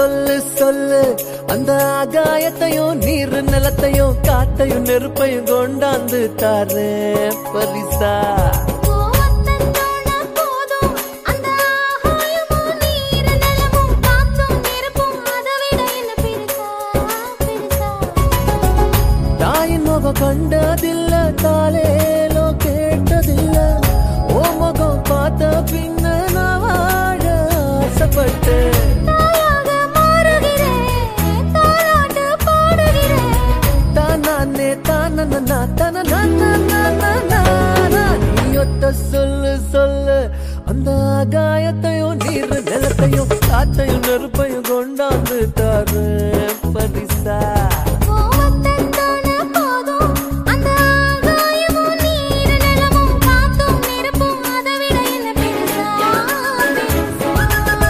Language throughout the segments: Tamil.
சொல்லு சொல்லு அந்த ஆகாயத்தையும் நீர் நிலத்தையும் காத்தையும் நெருப்பையும் கொண்டாந்து தாரேன் பரிசா கோவத்தோட போதும் அந்த ஆகாயமும் நீர் நிலமும் காத்தும் நெருப்பும் அதை விட என்ன பெருசா பெருசா தாயின் முகம் கண்டதில்ல தாலேலோ கேட்டதில்ல ஓ முகம் பார்த்த பின்ன நான் வாழ ஆசைப்பட்டேன் தாயாக மாறுகிறேன் தாலாட்டு பாடுகிறேன் தானே தானனா தானனா நீயொத்த சொல்லு சொல்லு அந்த ஆகாயத்தையும் நீர் நிலத்தையும் காத்தையும் நெருப்பையும் கொண்டாந்து தாரு பரிசா கோவத்தோட போதும் அந்த ஆகாயமும் நீர் நிலமும் காத்தும் நெருப்பும் அதை விட என்ன பெருசா பெருசா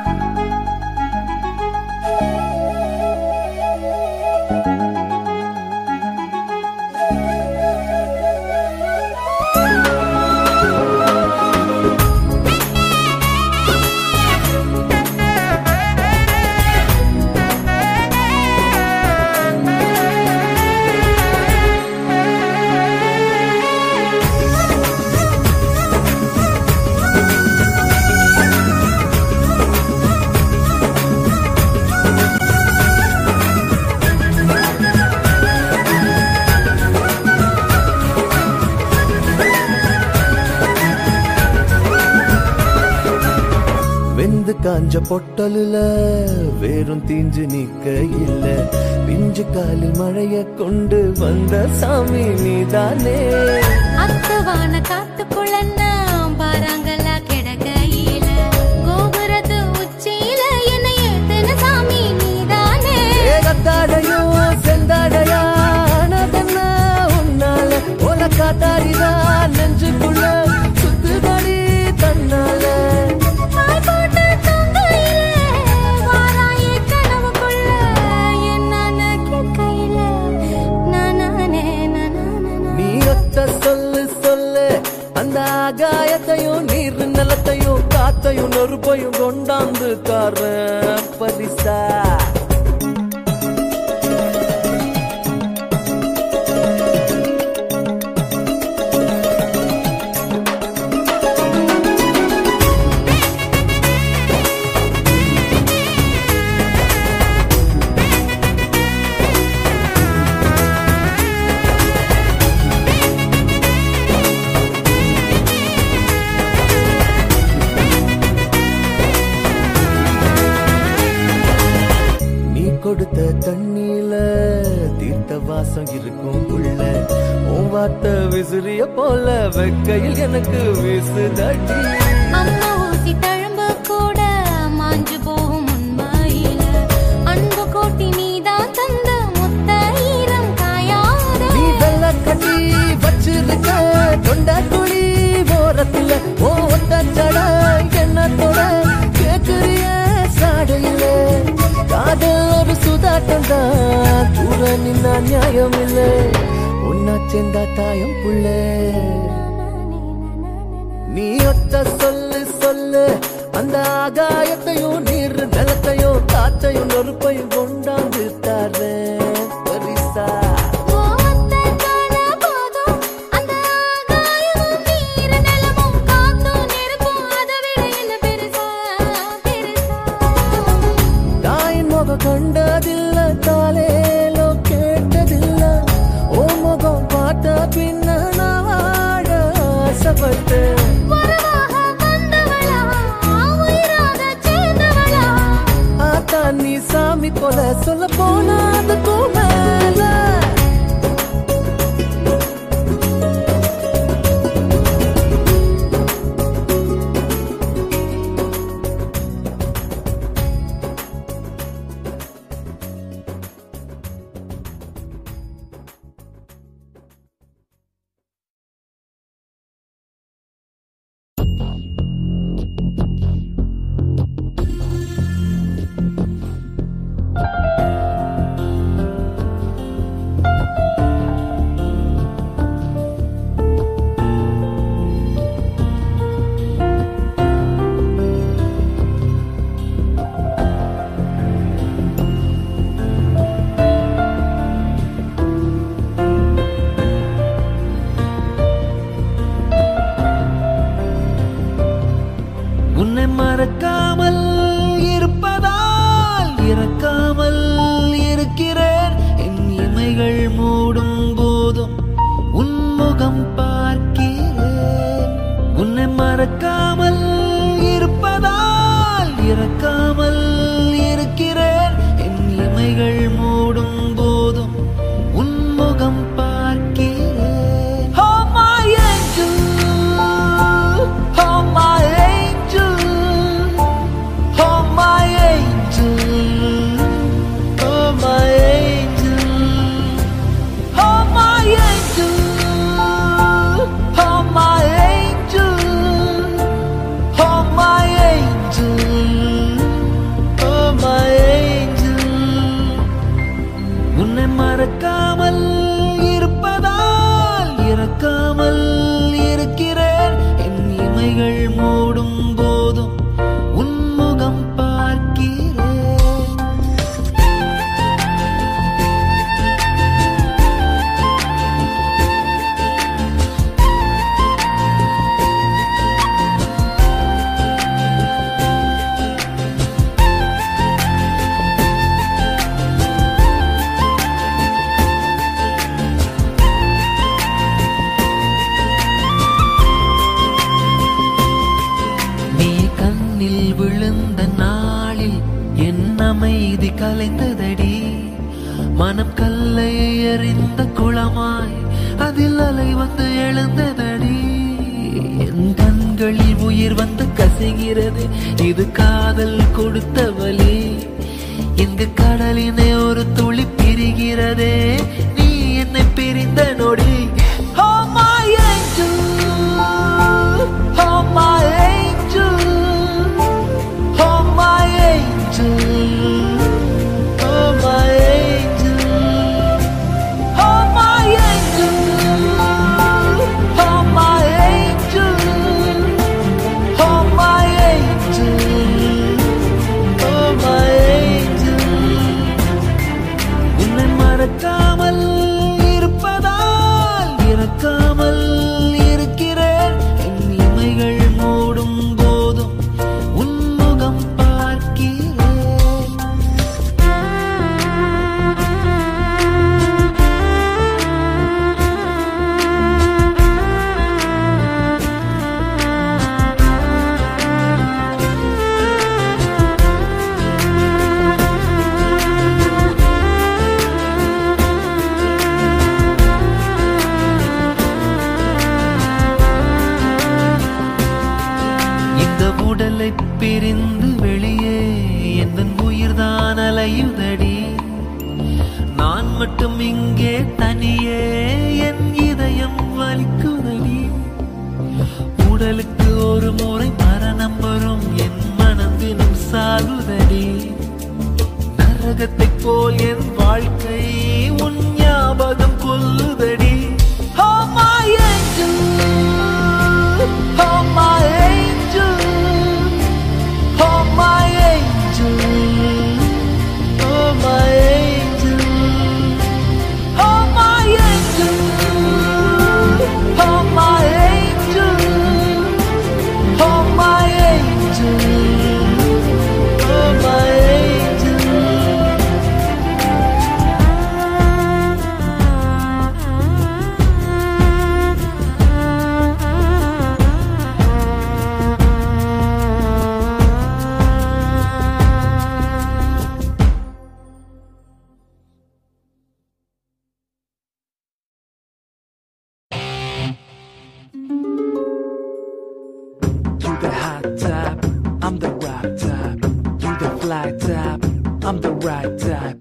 வெந்து காஞ்ச பொட்டலுல வேறும் தீஞ்சு நிக்க இல்ல பிஞ்சு காலில் மழைய கொண்டு வந்த சாமி நீதானே அத்தவான காத்துக்குள்ள நான் பாறாங்கல்லா கிடக்கையில கோபுரத்து உச்சியில என்னை ஏத்தன சாமி நீதானே ஏகத்தாடையோ செந்தாடையா ஆனதென்ன உன்னால உன காத்தாடிதா நெஞ்சுக்குள்ள சுத்துதடி தன்னால தாய் போட்ட தொங்கையில வாராயே கனவுக்குள்ள என்னன்னு கேட்கையில நானானே நானானே நீ ஒத்த சொல்லு சொல்லு அந்த ஆகாயத்தையும் நீர் நிலத்தையும் காத்தையும் நெருப்பையும் கொண்டாந்து தார பரிசா நீ கொடுத்த தண்ணியில தீர்த்த வாசம் இருக்கும் உள்ள உன் வார்த்தை விசிறிய போல வெக்கையில் எனக்கு வீசுதடி அம்மா ஊசி தழும்பு கூட மாஞ்சு போகும் உண்மையில அன்பு கோட்டி நீதான் தந்த முத்த ஈரம் காயாத நீ வெள்ள கட்டி வச்சிருக்க தொண்ட குழி ஓரத்துல ஓ ஒத்த ஜட எண்ணத்தோட கேக்குறிய சாடையில காதல் ஒரு சுதாட்டம் தான் தூர நின்னா நியாயம் இல்ல ஒன்னா சேர்ந்தா தாயம் புள்ள நீ ஒத்த சொல்லு சொல்லு அந்த ஆகாயத்தையும் நீர் நிலத்தையும் காத்தையும் நெருப்பையும் கொண்டாந்து தரேன் பரிசா கோவத்தோட போதும் அந்த ஆகாயமும் நீர் நிலமும் காத்தும் நெருப்பும் அதை விட என்ன பெருசா பெருசா தாயின் முகம் கண்டதில்ல தாலேலோ கேட்டதில்ல ஓ முகம் பார்த்த பின்ன நான் வாழ ஆசைப்பட்டேன் வரவாக வந்தவளா உயிராக சேர்ந்தவளா ஆத்தா நீ சாமி போல சொல்ல போனா அது பார்க்காமல் இருக்கிறேன் என் இமைகள் மூடும் போதும் உன்முகம் பார்க்கிறேன் நீ கண்ணில் விழுந்த நாளில் என் அமைதி கலைந்ததடி மனம் கல்லை எறிந்த குளமாய் அதில் அலை வந்து எழுந்ததடி என் கண்களில் உயிர் வந்து கசைகிறது இது காதல் கொடுத்த வலி இங்கு கடலினை ஒரு துளி பிரிகிறதே நீ என்னை பிரிந்த நொடி Oh my angel Oh my angel Oh my angel Oh my angel Oh my angel Oh my angel Oh my angel Oh my angel உன்னை மறக்காமல் இருப்பதால் இறக்காமல் இருக்கிறேன் என் இமைகள் மூடும் போதும் உன்முகம் பார்க்கிறேன் இந்த உடலை பிரிந்து வெளியே எந்த உயிர்தான் அலையுதடி நான் மட்டும் இங்கே தனியே என் இதயம் வலிக்குதடி உடலுக்கு ஒரு முறை மரணம் வரும் என் மனம் தினம் சாகுதடி நரகத்தைப் போல் என் வாழ்க்கை உன் ஞாபகம் கொல்லுதடி Oh my angel Oh my angel Oh my angel Oh my angel Oh my angel Oh my angel Oh my angel Oh my angel You the hot type, I'm the rock type. You the fly type, I'm the right type.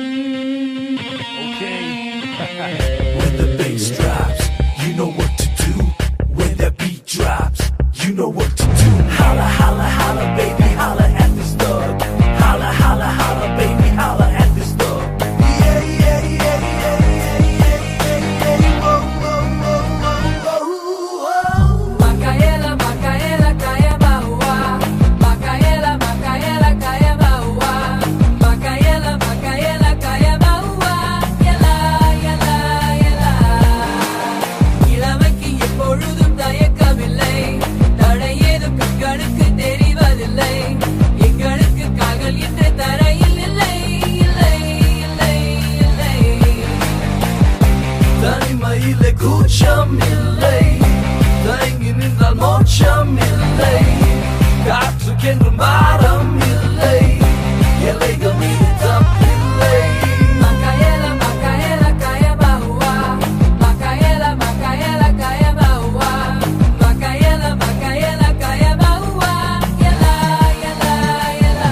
Okay. When the bass drops, you know what to do. When the beat drops, you know what to do. Holla, holla, holla, baby, holla at this thug. Holla, holla, holla, baby, holla at this thug. Yeah, yeah, yeah, yeah, yeah, yeah, yeah, yeah. Whoa, whoa, whoa, whoa, whoa. Macaela, Macaela, caia baua. Macaela, Macaela, caia baua. Macaela, Macaela, caia baua. Yela, yela, yela. இளமைக்கு எப்பொழுதும் தயக்கமில்லை தடை ஏதும் கண்களுக்கு தெரிவதில்லை எங்களுக்கு கால்கள் என்ற தரையில் இல்லை இல்லை இல்லை இல்லை தனிமையிலே கூச்சம் இல்லை தயங்கி நின்றால் மோட்சம் இல்லை காற்றுக்கென்றும் பாரம் இல்லை எல்லைகள் மீது தப்பில்லை Macaela, Macaela, caia baua. Macaela, Macaela, caia baua. Macaela, Macaela, caia baua. Yela, yela, yela.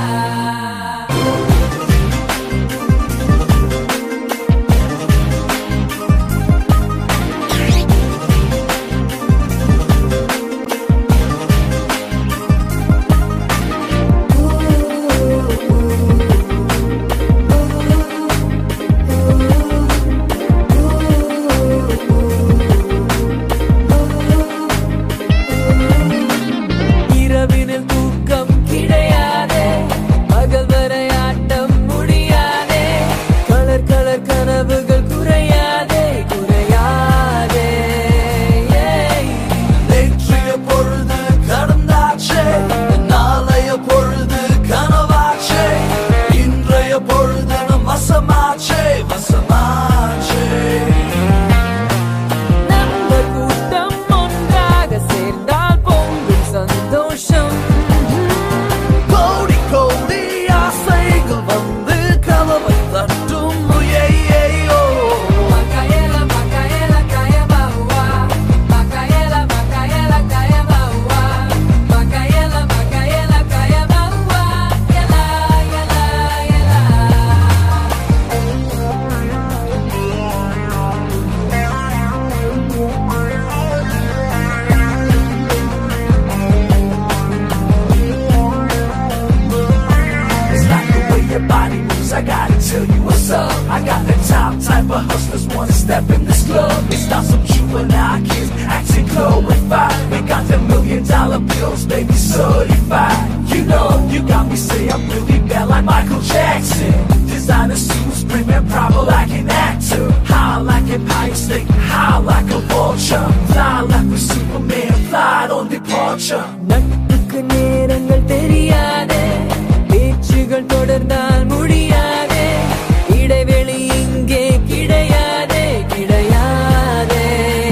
step in this club, it's not some juvenile kids acting glorified. We got the million dollar bills, baby, certified. You know, you got me say I'm really bad like Michael Jackson. Designer suits, premium proper like an actor. High like a pie stick, high like a vulture. Fly like a Superman, fly on departure. நட்புக்கு நேரங்கள் தெரியாதே பேச்சுகள் தொடர்ந்தால் முடியாதே இடைவெளி இங்கே கிடையாதே கிடையாதே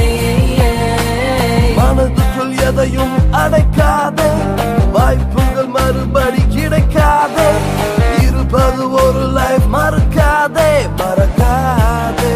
மனதுக்குள் எதையும் அடைக்காத வாய்ப்புகள் மறுபடி கிடைக்காத இருப்பது ஒரு லைஃப் மறக்காதே மறக்காதே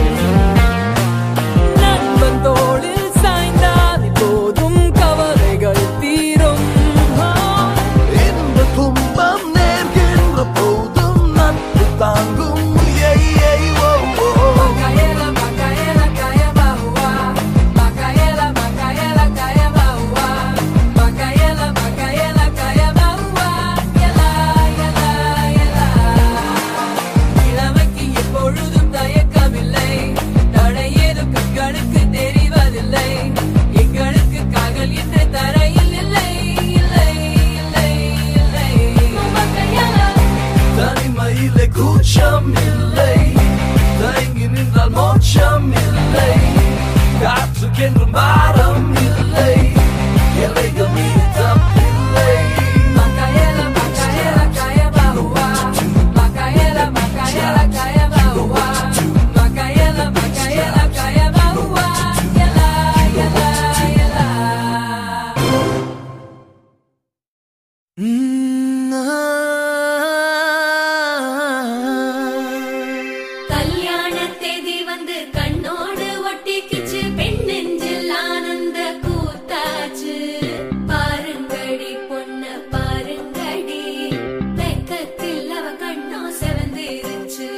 நண்பன் தோளில் சாய்ந்தால் போதும் கவலைகள் தீரும் இந்த துன்பம் நேர்கின்ற போதும் நட்பு தாங்கும் ஏய், ஏய், ஓ, ஓ. Macaela, Macaela, caia barua. Macaela, Macaela, caia barua. Macaela, Macaela, caia barua. Yela, yela, yela. இளமைக்கு எப்பொழுதும் தயக்கமில்லை தடை ஏதும் கண்களுக்கு தெரிவதில்லை எங்களுக்கு காதல் என்ற தரையில் இல்லை இல்லை இல்லை இல்லை தனிமையிலே கூச்சம் இல்லை தயங்கி நின்றால் மோட்சம் இல்லை காற்றுக்கென்றும் பாரம் இல்லை எல்லைகள் மீது தப்பில்லை Macaela, Macaela, caia barua. Macaela, Macaela, caia barua. Macaela, Macaela, caia barua. Yela, yela, yela. கல்யாண தேதி வந்து கண்ணோடு ஒட்டிக்கிச்சு பெண் நெஞ்சில் ஆனந்த கூத்தாச்சு பாருங்கடி பொண்ண பாருங்கடி வெக்கத்தில் அவ கண்ணோ செவந்திருச்சு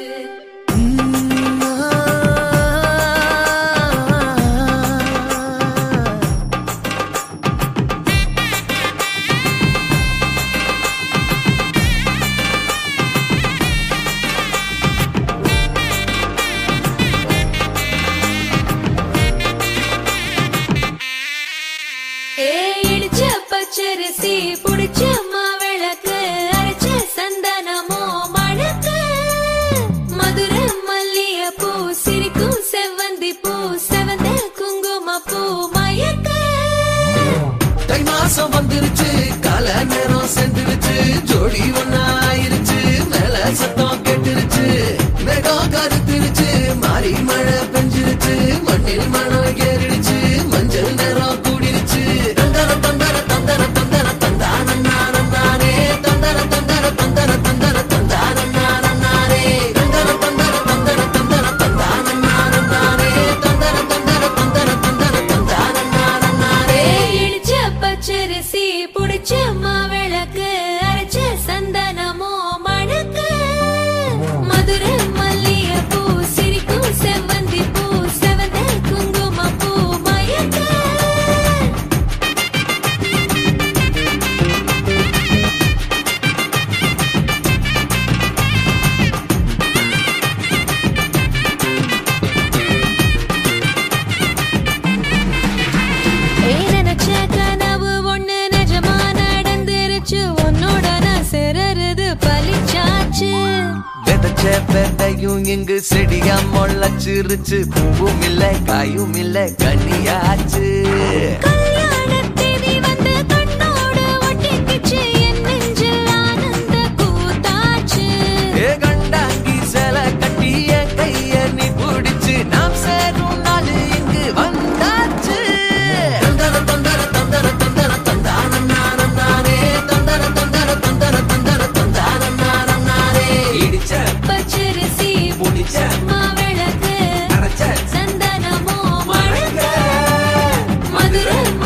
ஏ இடிச்ச பச்சரிசி புடிச்ச மாவிளக்கு அரைச்ச சந்தனமோ மணக்கு மதுர மல்லிய பூ சிரிக்கும் செவ்வந்தி பூ செவந்த குங்கும பூ மயக்க தை மாசம் வந்துருச்சு கால நேரம் சென்றுருச்சு ஜோடி ஒன்னாயிருச்சு மேல சத்தம் கெட்டுருச்சு மேகம் கருத்துருச்சு மாறி மழை பெஞ்சிருச்சு மண்ணில் மணம் ஏறிடுச்சு மஞ்சள் நேரம் கூடிருச்சு தந்தர தந்தர தந்தர தந்தர தந்தானே தந்தர தந்தர தந்தர தந்தர தந்தானே தந்தர தந்தர தந்தர தந்தர தந்தானே தந்தர தந்தர தந்தர தந்தர தந்தானே ஏ இடிச்ச பச்சரிசி புடிச்ச மாவிளக்கு அரைச்ச சந்தனமோ மணக்கு மதுர மல்லிய பூ சிரிக்கும் செவ்வந்தி பூ செவந்த குங்கும பூ மயக்க ஏய் நினைச்ச கனவு ஒண்ணு நிஜமா நடந்துருச்சு உன்னோட நான் சிறருது பலிச்சாச்சு விதைச்ச விதையும் இங்கு செடியா முளைச்சிருச்சு பூவும் இல்ல காயும் இல்ல கனியாச்சு கல்யாண தேதி வந்து கண்ணோடு ஒட்டிக்கிச்சு என் நெஞ்சில் ஆனந்த கூத்தாச்சு ஏ கண்டாங்கி சில கட்டி என் கைய நீ பிடிச்சு நாம் சேரும் நாள் இங்கு வந்தாச்சு தந்தர தந்தர தந்தர தந்தர தந்தானே தந்தர தந்தர தந்தர தந்தர தந்தானே இடிச்ச பச்சரிசி புடிச்ச மாவிளக்கு அரைச்ச சந்தனமோ மணக்க மதுர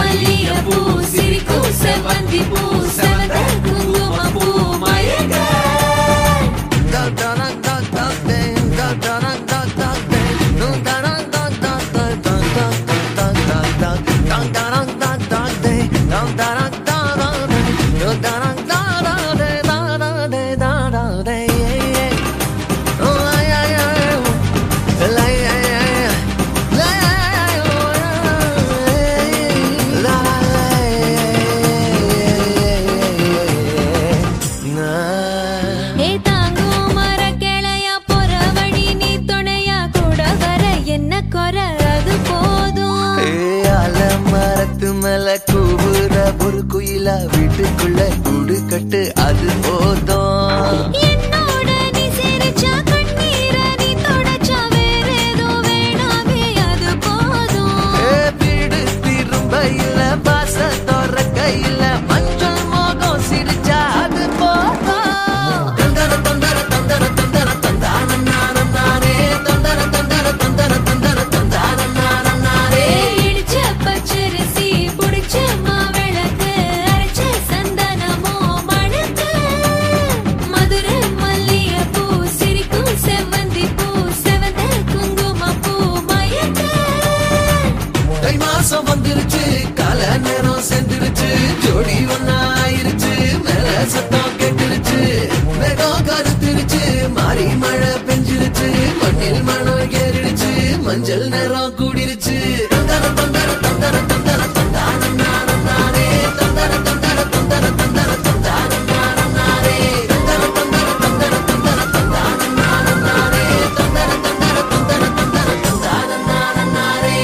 மரத்து மேல கூவுற ஒரு குயிலா வீட்டுக்குள்ள கூடு கட்டு அது போதும் என்னோட நீ சிரிச்சா கண்ணீர நீ தொடச்சா வேற ஏதோ வேணாமே அது போதும் ஏ, வீடு திரும்ப இல்ல பாச தோற கையில மஞ்சள் மோகம் சிரிச்சா அது போதும் தந்தர தந்தர தந்தர தந்தர தந்தான நானம் நானே தந்தர தந்தர தந்தர தந்தர தந்தான நானம் நானே இடிச்ச பச்சரிசி புடிச்ச மாவிளக்கு அரைச்ச சந்தனமோ மணக்கு மதுரை மல்லிகைப்பூ சிரிக்கும் செவ்வந்தி பூ செவந்த குங்குமப்பூ மயக்க தை மாசம் வந்துருச்சு கால நேரம் சென்றுருச்சு ஜோடி ஒன்னா ஆயிருச்சு மேல சத்தம் கெட்டுருச்சு மேகம் கருத்துருச்சு மாறி மழை பெஞ்சிருச்சு மண்ணில் மணம் ஏறிடுச்சு மஞ்சள் நேரம் கூடிருச்சு தந்தர தந்தர தந்தர தந்தர தந்தான நானம் நானே தந்தர தந்தர தந்தர தந்தர தந்தான நானம் நானே தந்தர தந்தர தந்தர தந்தர தந்தான நானம் நானே தந்தர தந்தர தந்தர தந்தர தந்தான நானம் நானே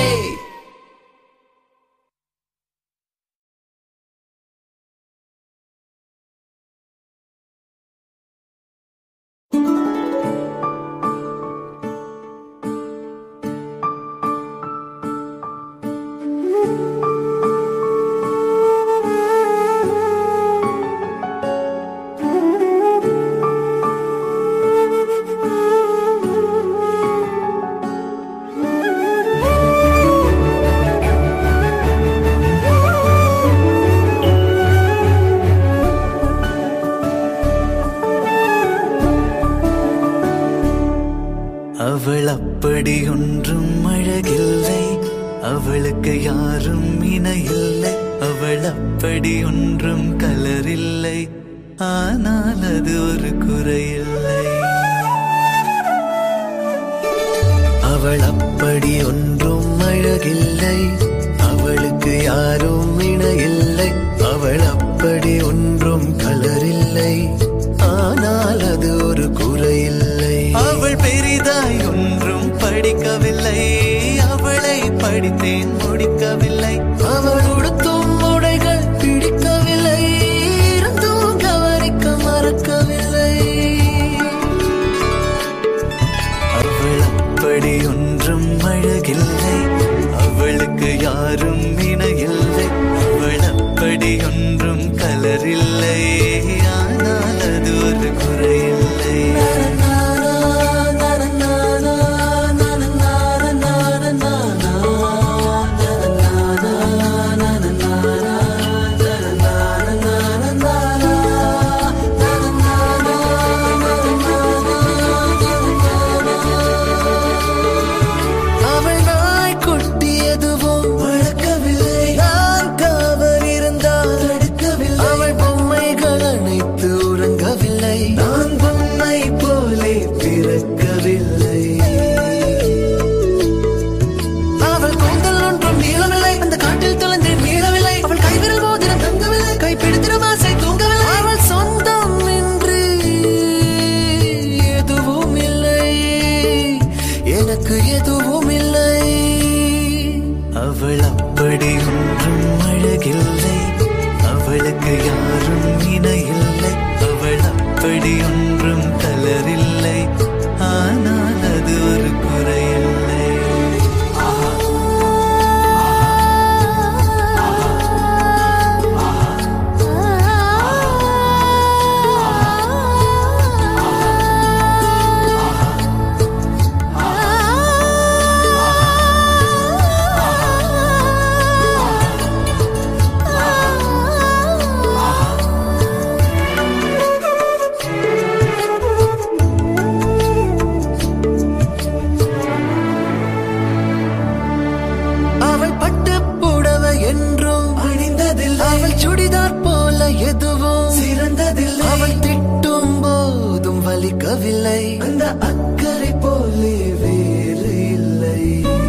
அவள் அப்படி ஒன்றும் அழகில்லை அவளுக்கு யாரும் இணையில்லை அவள் அப்படி ஒன்றும் கலரில்லை ஆனால் அது ஒரு குறையில்லை அவள் அப்படி ஒன்றும் அழகில்லை அவளுக்கு யாரும் இணையில்லை அவள் அப்படி ஒன்றும் கலரில்லை ஆனால் அது ஒரு குறையில்லை அவள் பெரிதாய் ஒன்றும் படிக்கவில்லை அவளை படித்தேன் முடிக்கவில்லை அவள் உடுத்தும் உடைகள் பிடிக்கவில்லை இருந்தும் கவனிக்க மறக்கவில்லை அவள் அப்படி ஒன்றும் அழகில்லை அவளுக்கு யாரும் இணையில்லை அவள் அப்படி ஒன்றும் கலரில்லை ஆனால் அது ஒரு குறையில்லை அவள் நாய் குட்டி எதுவும் வளர்க்கவில்லை நான் காவல் இருந்தால் தடுக்கவில்லை அவள் பொம்மைகள் அனைத்து உறங்கவில்லை நான் பொம்மை போலே பிறக்கவில்லை அவள் கூந்தல் ஒன்றும் நீளவில்லை அந்த காட்டில் தொலைந்து மீளவில்லை அவள் கைவிரல் மோதிரம் தங்கவில்லை கைப்பிடித்திரம் ஆசை தூங்கவில்லை அவள் சொந்தம் என்று எதுவும் இல்லை எனக்கு எதுவும் இல்லை அவள் அப்படி ஒன்றும் அழகில்லை அவளுக்கு யாரும் இணையில்லை அவள் அப்படி ஒன்றும் கலரில்லை ஆனால் அது ஒரு குறையில்லை அவள் பட்டு புடவை என்றும் அணிந்ததில்லை அவள் சுடிதார் போல எதுவும் சிறந்ததில்லை அவள் திட்டும் போதும் வலிக்கவில்லை அந்த அக்கறை போலே வேறு இல்லை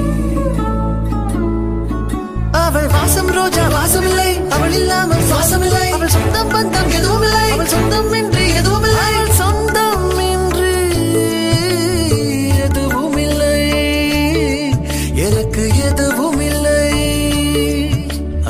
அவள் வாசம் ரோஜா வாசமில்லை அவள் இல்லாமல் சுவாசமில்லை அவள் சொந்தம் பந்தம் எதுவும் இல்லை அவள் சொந்தம் என்று எதுவும் இல்லை அவள் சொந்தம் என்று எதுவும் இல்லை எனக்கு எதுவும் இல்லை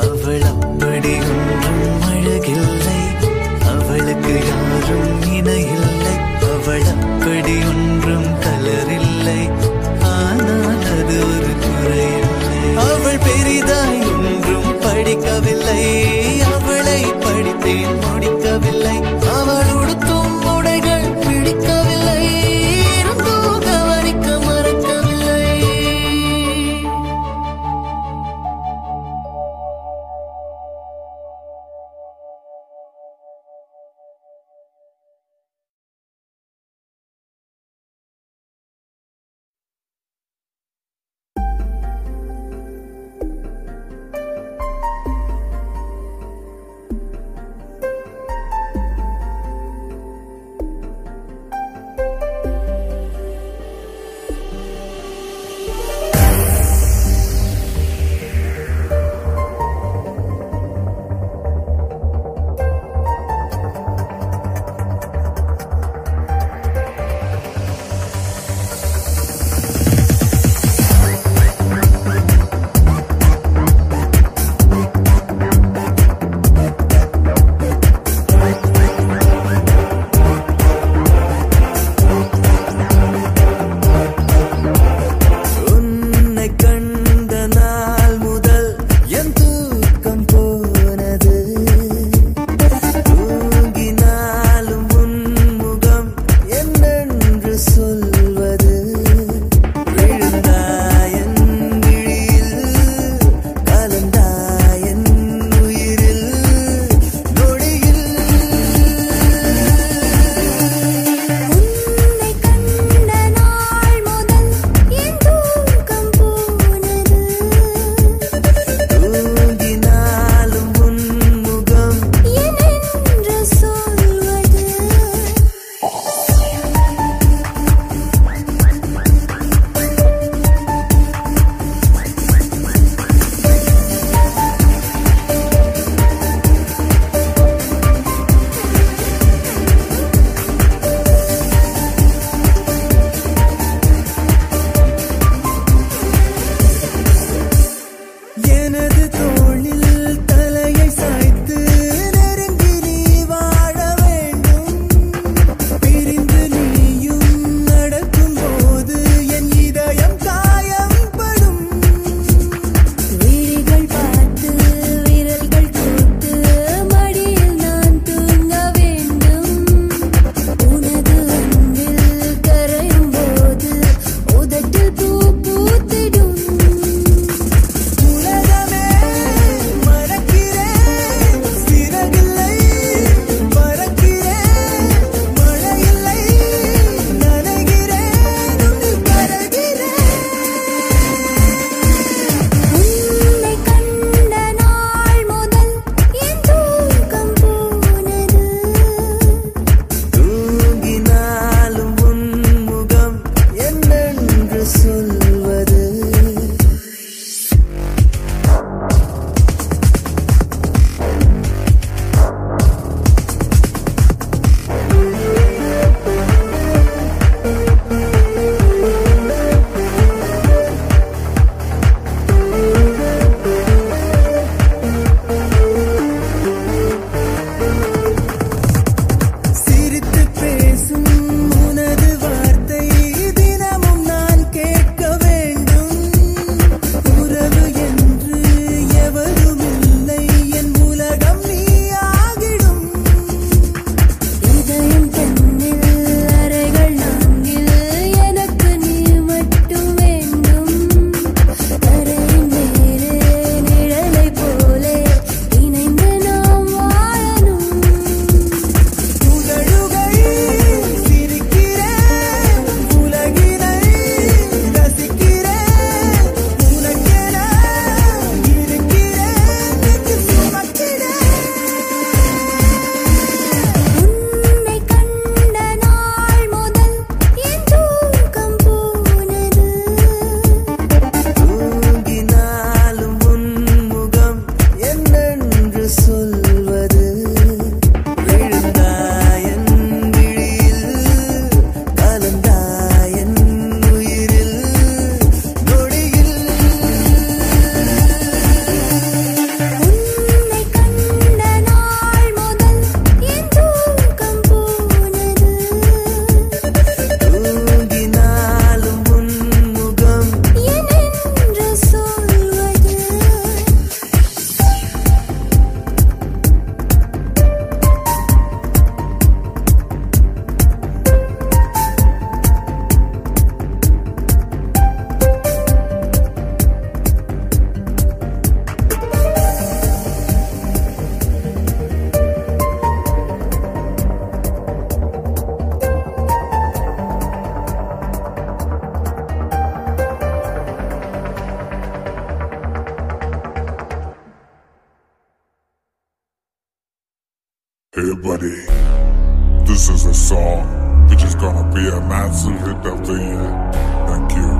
Hey buddy, this is a song which is gonna be a massive hit of the year. Thank you.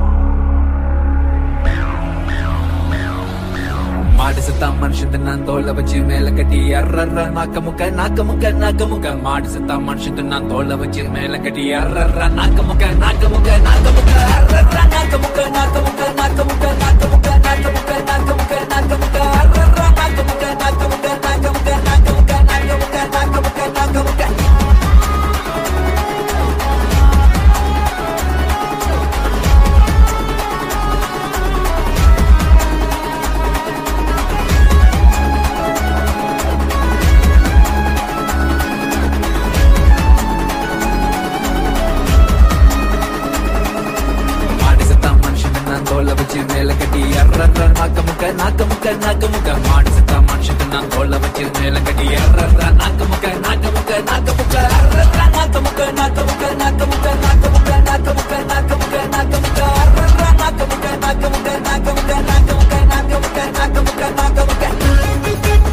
மாடு செத்தா மனுஷன் நான் தோலை வச்சு மேல கட்டி அர்றர்ற நாக்க முக்க நாக்க முக்க நாக்க முக்க மாடு செத்தா மனுஷன் நான் தோலை வச்சு மேல கட்டி அர்றர்ற நாக்க முக்க நாக்க முக்க நாக்க முக்க அர்றர்ற நாக்க முக்க நாக்க முக்க நாக்க முக்க நாக்க முக்க நாக்க முக்க நாக்க முக்க நாக்க முக்க அர்றர்ற நாக்க முக்க நாக்க முக்க நாக்க முக்க நாக்க முக்க நாக்க முக்க நாக்க முக்க நாக்க முக்க மாடு செத்தா மனுஷன் நான் தோலை வச்சு மேல கட்டி அர்றர்ற நாக்க முக்க நாக்க முக்க நாக்க முக்க மாடு செத்தா மனுஷன் நான் தோலை வச்சு மேல கட்டி அர்றர்ற நாக்க முக்க நாக்க முக்க நாக்க முக்க அர்றர்ற நாக்க முக்க நாக்க முக்க நாக்க முக்க நாக்க முக்க நாக்க முக்க நாக்க முக்க நாக்க முக்க அர்றர்ற நாக்க முக்க நாக்க முக்க நாக்க முக்க நாக்க முக்க நாக்க முக்க நாக்க முக்க நாக்க முக்க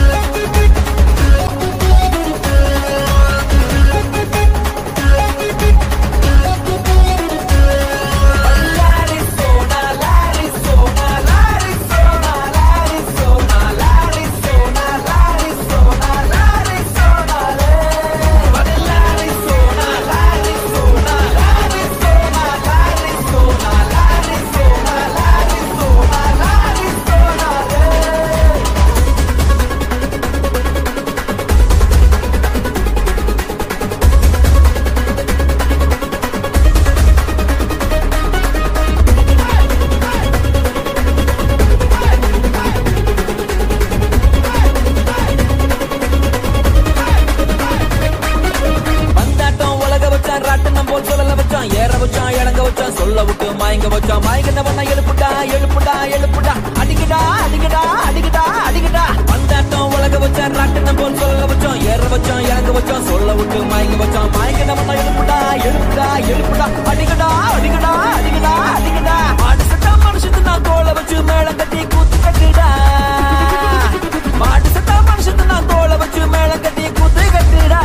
வந்தாட்டம் உலக வச்சான் ராட்டனம் போல் சொல்லல வச்சான் ஏற வச்சான் இறங்க வச்சான் சொல்ல விட்டு மயங்க வச்சான் மயங்கினவன எழுப்புடா எழுப்புடா எழுப்புடா அடிக்கடா அடிக்கடா அடிக்கடா அடிக்கடா வந்தாட்டம் உலக வச்சான் ராட்டனம் போல் சொல்லல வச்சான் ஏற வச்சான் இறங்க வச்சான் சொல்ல விட்டு மயங்க வச்சான் மயங்கினவன எழுப்புடா எழுப்புடா எழுப்புடா அடிக்கடா அடிக்கடா அடிக்கடா அடிக்கடா மாடு சட்டா மனுஷத்து நான் தோலை வச்சு மேளம் கட்டி கூத்து கட்டுடா மாடு சட்டா மனுஷத்து நான் தோலை வச்சு மேளம் கட்டி கூத்து கட்டுடா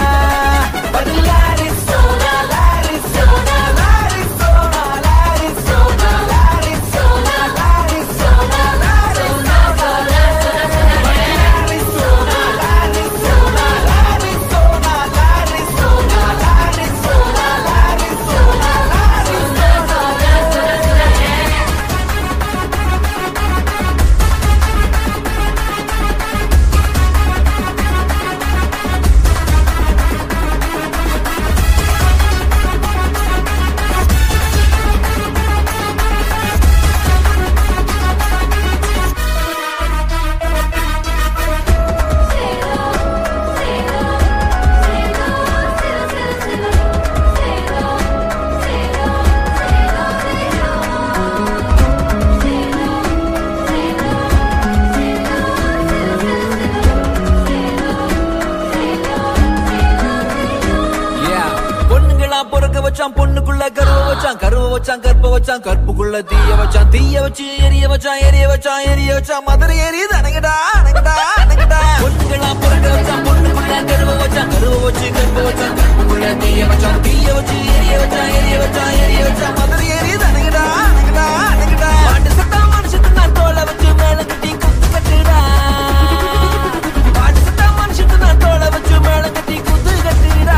Yeah. பொண்ணுங்களா பொறுக்க வச்சான் பொண்ணுக்குள்ள கருவ வச்சான் கருவ வச்சான் கற்ப வச்சான் கற்புக்குள்ள தீய வச்சான் தீய வச்சு எரிய வச்சான் எரிய வச்சான் எரிய வச்சான் மதுரை எரியுது அணங்கடா அணங்கடா அணங்கடா பொண்ணுங்களா பொறுக்க வச்சான் பொண்ணுக்குள்ள கருவ வச்சான் கருவ வச்சு கற்ப வச்சான் கற்புக்குள்ள தீய வச்சான் தீய வச்சு எரிய வச்சான் எரிய வச்சான் எரிய வச்சான் மதுரை எரியுது அணங்கடா அணங்கடா அணங்கடா மாட்டு சத்தா மனுஷத்து நான் தோலை வச்சு மேல கட்டி குத்து கட்டுடா மாட்டு சத்தா மனுஷத்து நான் தோலை வச்சு மேல கட்டி குத்து கட்டுடா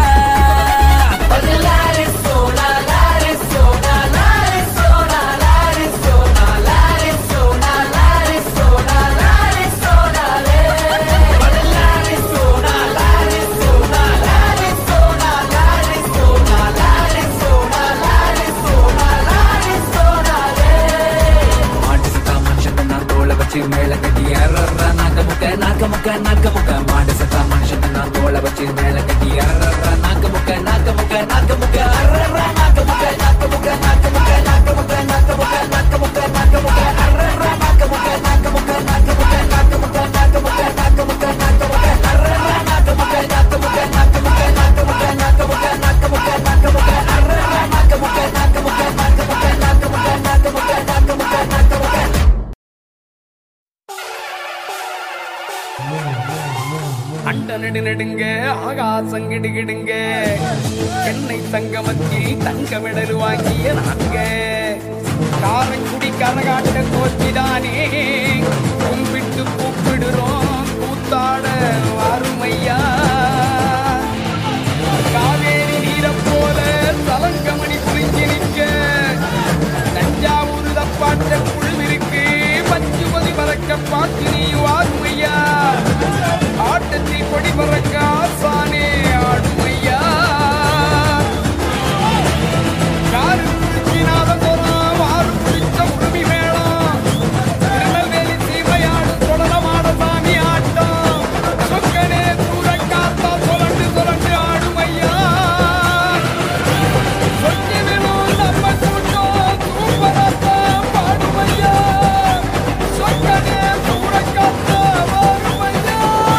மாட்டு சத்தா மனுஷன் நான் தோலை வச்சு மேல கட்டி ஏறற நாக்க முக்க நாக்க முக்க நாக்க முக்க மாடு சத்தா மனுஷன் நான் தோலை வச்சு மேல கட்டி ஏறற நாக்க முக்க நாக்க முக்க நாக்க முக்க அறற நாக்க முக்க நாக்க முக்க நாக்க முக்க நாக்க முக்க நாக்க முக்க நாக்க முக்க நாக்க முக்க அறற நாக்க முக்க நாக்க முக்க நாக்க முக்க நாக்க முக்க நாக்க முக்க நாக்க முக்க நாக்க முக்க அறற நாக்க முக்க நாக்க முக்க நாக்க முக்க நாக்க முக்க நாக்க முக்க நாக்க முக்க நாக்க முக்க அறற நாக்க முக்க நாக்க முக்க நாக்க முக்க நாக்க முக்க நாக்க முக்க நாக்க முக்க நாக்க முக்க அண்ட நெடு நெடுங்க ஆகாசம் கிடுகிடுங்க சென்னை தங்கமத்தில் தங்க மெடல் வாங்கிய நாங்க காரைக்குடி கரகாட்ட கோச்சிதானே கும்பிட்டு கூப்பிடுறோம் கூத்தாட அருமையா காவேரி நீரை போல தலங்கமணி புரிஞ்சு நிற்க தஞ்சாவூர் தப்பாட்ட குழுவிற்கு பச்சுமதி பறக்க பார்த்து நீ வாருமையா ஆட்டத்தில் கொடி பறக்க ஆசானே ஆடுமையா காரு பிடிச்சி நாதபுரம் வாரு பிடிச்ச உரிமை மேளம் திருநெல்வேலி சீமையாடு தொடரமாட சாமி ஆட்டம் சொக்கனே தூர காத்தா சுரண்டு சுரண்டு ஆடுமையா சொக்கி விழும் நம்ம கூட்டம் சூப்பராத்தான் பாடுமையா சொக்கனே தூர காத்தா வாருமையா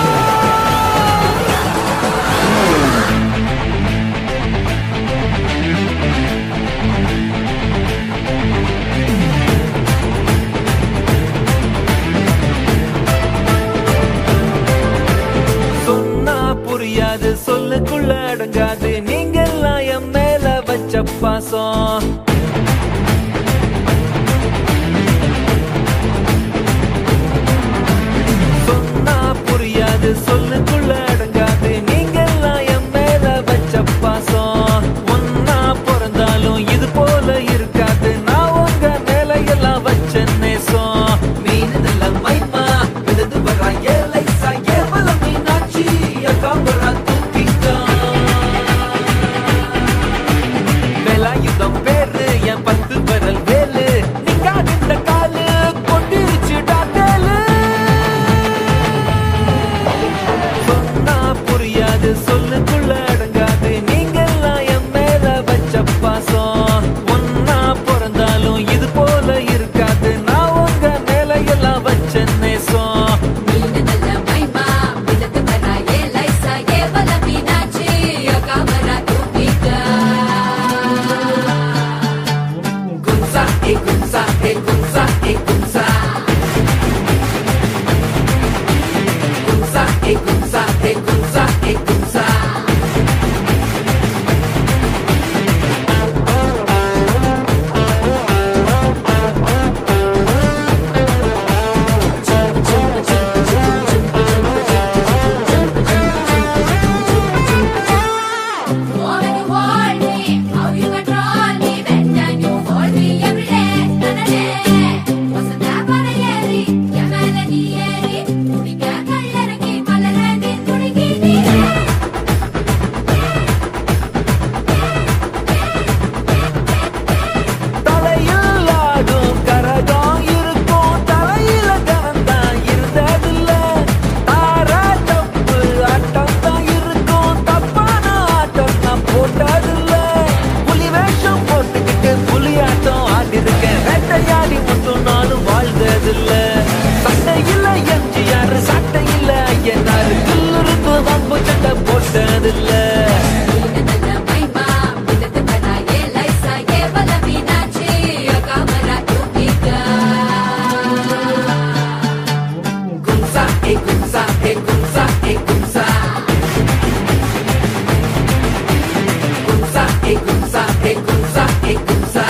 சொன்னா புரியாது சொல்லுக்குள்ள அடங்காது நீங்க எல்லாம் என் மேல வச்ச பாசம் சொன்னா புரியாது சொல்லுக்குள்ள அடங்காது நீங்க எல்லாம் என் மேல வச்ச பாசம் ஒன்னா பிறந்தாலும் இது போல இருக்காது நான் உங்க மேல எல்லாம் வச்ச நேசம் மீனதெல்லாம் மைமா விதது வரா ஏலை சாயே வல மீனாட்சி காம்பரா தூக்கிக்கா வேலாயுதம் பேரு என் பத்து விரல் வேலு நிக்காதிந்த காலு கொண்டிருச்சுடா தேலு சொன்னா புரியாது சொல்லுக்குள்ள அடங்காது நீங்க எல்லாம் என் மேல வச்ச பாசம் ஒன்னா பிறந்தாலும் இது போல இருக்காது நான் உங்க மேல எல்லாம் வச்ச நேசம் மீனதல்ல மைமா விதத்து வரா ஏலை சாயே வல மீனாட்சி காமரா தூக்கிக்கா குன்சா ஏ குன்சா ஏ குன்சா ஏ குன்சா குன்சா ஏ குன்சா ஏ குன்சா ஏ குன்சா Oh, when you hold me, how you control me, when can you hold me every day, nanane. Vasantha பனையேறி, என் மேல நீ ஏறி, துடிக்க கல்லறைக்கு மலரடி துடிக்கி நீரே. தலையில் ஆடும் கரகம் இருக்கும் தலையில கனந்தான் இருந்ததில்ல ஆறா தப்பு ஆட்டம் தான் இருக்கும் தப்பான ஆட்டம் நான் போட்டதில்ல புலி வேஷம் போட்டுக்கிட்டு புலியாட்டம் ஆடிருக்கேன் வேட்டையாடி மட்டும் நானும் வாழ்ந்ததில்ல சட்டையில எம்ஜிஆர் சட்டையில ஐயனாரு கில்லிருந்து வம்பு சட்டை போட்டதில்ல மீனதல்ல மைமா, விதத்து வரா ஏலை சாயே வல மீனாட்சி காமரா தூக்கிக்கா குன்சா ஏ குன்சா ஏ குன்சா ஏ குன்சா குன்சா ஏ குன்சா ஏ குன்சா ஏ குன்சா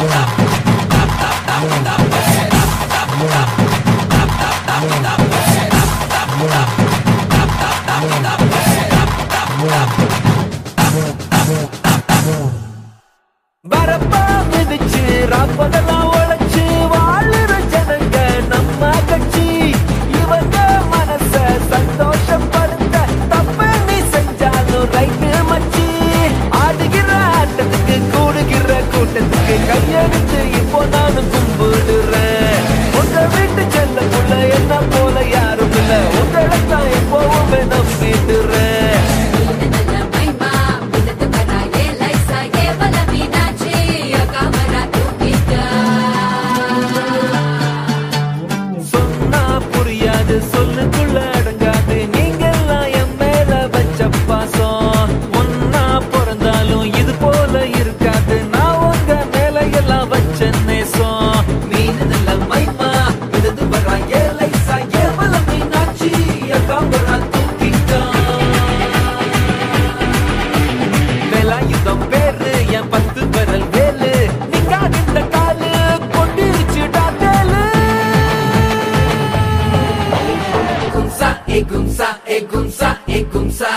Hey! e gumsa, e gumsa.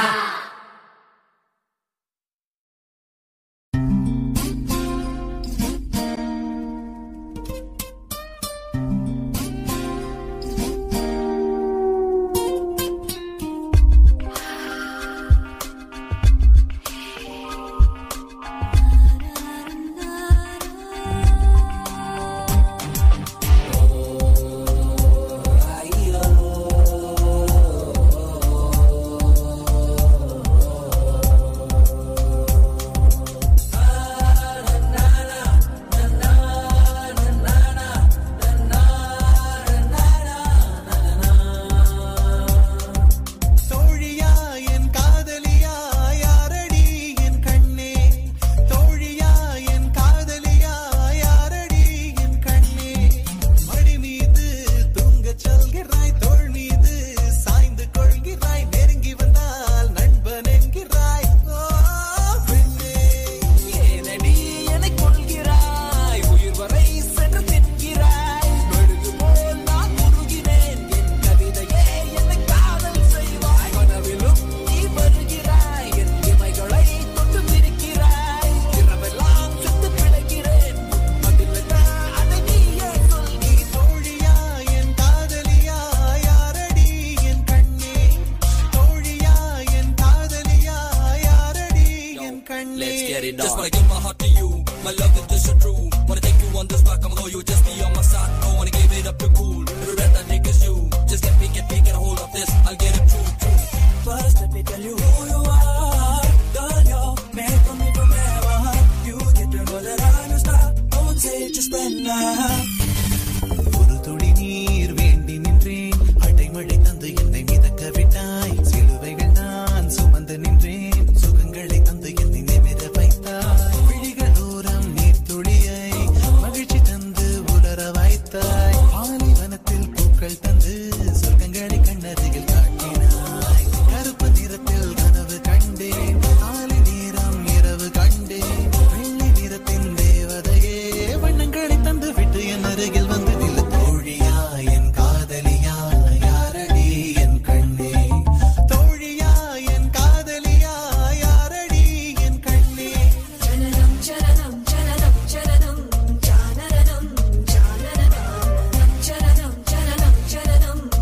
தோழியா என் காதலியா யாரடி என் கண்ணே தோழியா என் காதலியா யாரடி என் கண்ணே மடி மீது தூங்கச் சொல்கிறாய் தோள் மீது சாய்ந்து கொள்கிறாய் நெருங்கி வந்தால் நண்பன் என்கிறாய் ஓ பெண்ணே ஏனடி என்னைக் கொள்கிறாய்? உயிர் வரை சென்று தின்கிறாய். மெழுகு போல் நான் உருகினேன். என் கவிதையே என்னைக் காதல் செய்வாய். கனவிலும் நீ வருகிறாய். என் இமைகளை தொட்டு பிரிக்கிறாய். இரவெல்லாம் சுட்டு பிழைக்கிறேன். பதிலென்ன அதை நீயே சொல். நீ தோழியா என் காதலியா யாரடி என் கண்ணே தோழியா என் காதலியா யாரடி என் கண்ணே Let's get it Just on. wanna give my heart to you. My love is just so true. Wanna take you on this rock. I'ma know you just be on my side. Don't wanna give it up to cool. Every breath I take is you. Just get me, get me, get a hold of this. I'll get it true, true. First, let me tell you who you are. Girl, you're made for me forever. You get to know that I'm a star. Don't say just when ஒரு துளி நீர் வேண்டி நின்றேன் அடைமழை தந்து என்னை மிதக்க விட்டாய் சிலுவைகள் நான் சுமந்து நின்றேன் சுகங்களை தந்து என்னை நிமிர வைத்தாய் விழிகள் ஓரம் நீர் துளியை மகிழ்ச்சி தந்து உலர வைத்தாய் பாலைவனத்தில் பூக்கள் தந்து சொர்க்கங்களை கண்ணருகில் காட்டினாய் கருப்பு நிறத்தில் கனவு கண்டேன் காலை நேரம் இரவு கண்டேன் வெள்ளி நிறத்தின் தேவதையே வண்ணங்களை தந்து விட்டு என் அருகில் வந்து நில தோழியா என் காதலியா யாரடி என் கண்ணே தோழியா என் காதலியா யாரடி என் கண்ணே ചലനം ചലനം ചലനം ചലനം ചാനരനം ചാനരനം ചലനം ചലനം ചലനം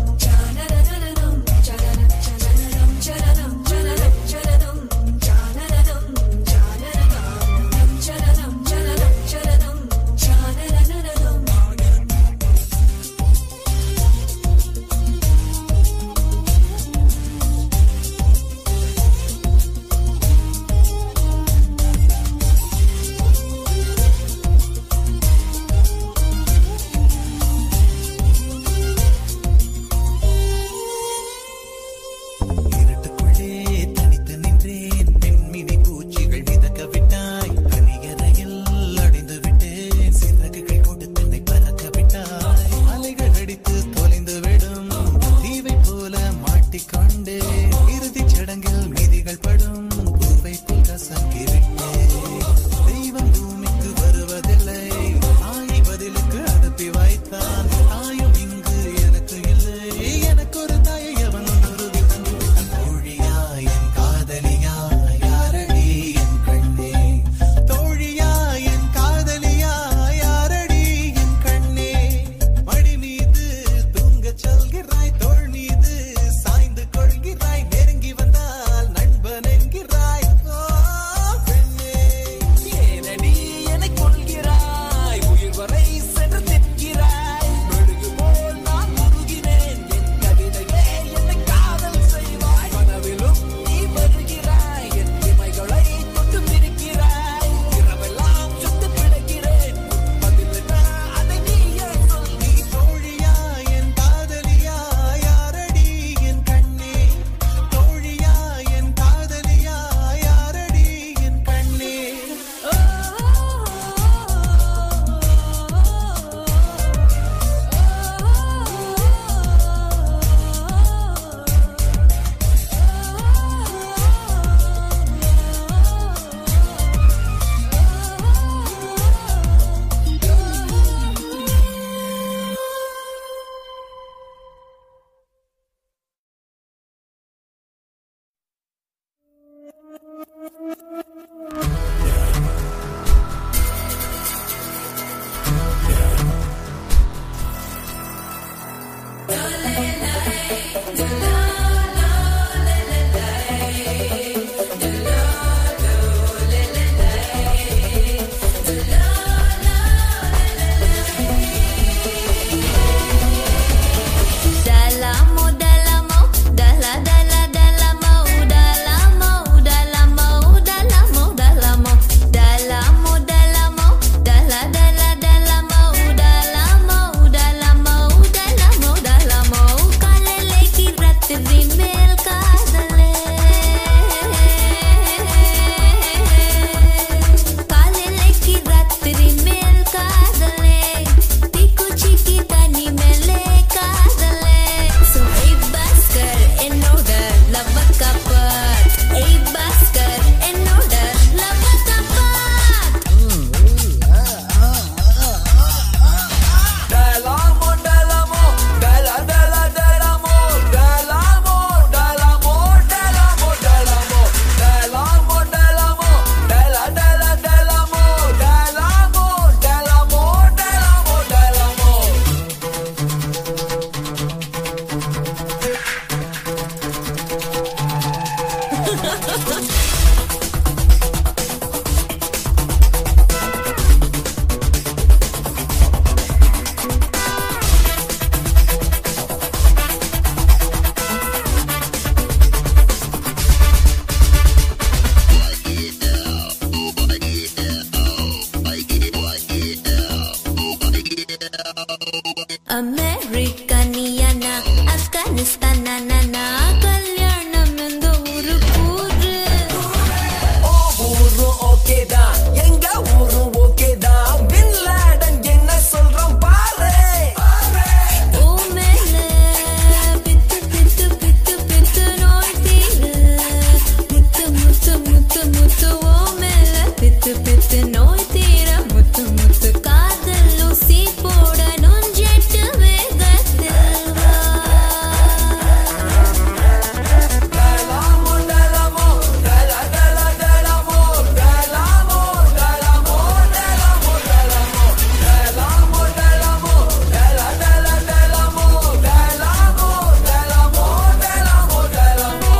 ಶ್ರೀಲಂಕನಿಯನ ಅಫ್ಘಾನಿಸ್ತಾನ கல்யாணம் எந்த ஊரு கூறு ஓ ஊரும் ஓகே தான் எங்க ஊரும் ஓகே தான் பின் லாடன் என்ன சொல்றோம் பாரு ஓ மேல பித்து பித்து பித்து பித்து நோய் தீரு முத்து முத்து முத்து முத்து ஓ மேல பித்து பித்து நோய் தீர முத்து முத்து காதல் ஊசி போட நுஞ்செட்டு வேகத்தில் வா டலாமோ டலாமோ டலா டலா டலாமோ டலாமோ டலாமோ டலாமோ டலாமோ டலாமோ டலாமோ டலா டலா டலாமோ டலாமோ டலாமோ டலாமோ டலாமோ